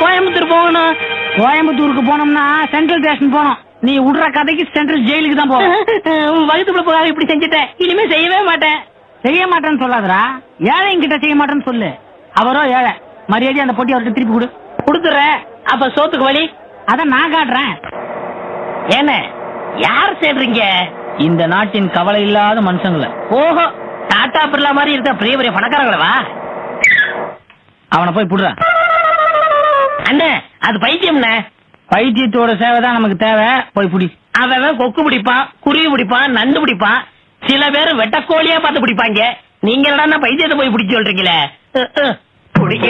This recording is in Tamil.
கோயம்புத்தூர் போகணும் கோயம்புத்தூருக்கு போனோம்னா சென்ட்ரல் ஸ்டேஷன் போனோம் நீ விடுற கதைக்கு சென்ட்ரல் ஜெயிலுக்கு தான் போவோம் வகுத்துக்குள்ள போகாத இப்படி செஞ்சுட்டேன் இனிமே செய்யவே மாட்டேன் செய்ய மாட்டேன்னு சொல்லாதடா ஏழைங்கிட்ட செய்ய மாட்டேன்னு சொல்லு அவரோ ஏழை மரியாதை அந்த பொட்டி அவர்கிட்ட திருப்பி கொடு கொடுத்துறேன் அப்ப சோத்துக்கு வழி அத நான் காட்டுறேன் என்ன யார் சேர்றீங்க இந்த நாட்டின் கவலை இல்லாத மனுஷங்கள ஓஹோ டாடா பிர்லா மாதிரி இருக்க பெரிய பெரிய பணக்காரங்களவா அவனை போய் புடுற அண்ணே அது பைத்தியம்ண்ணே பைத்தியத்தோட சேவை தான் நமக்கு தேவை போய் புடி அவன் கொக்கு பிடிப்பான் குருவி பிடிப்பான் நண்டு பிடிப்பான் சில பேர் வெட்டக்கோழியா பார்த்து பிடிப்பாங்க நீங்க என்னடா பைத்தியத்தை போய் பிடிச்சு சொல்றீங்களே அஹ், அஹ். பிடிக்க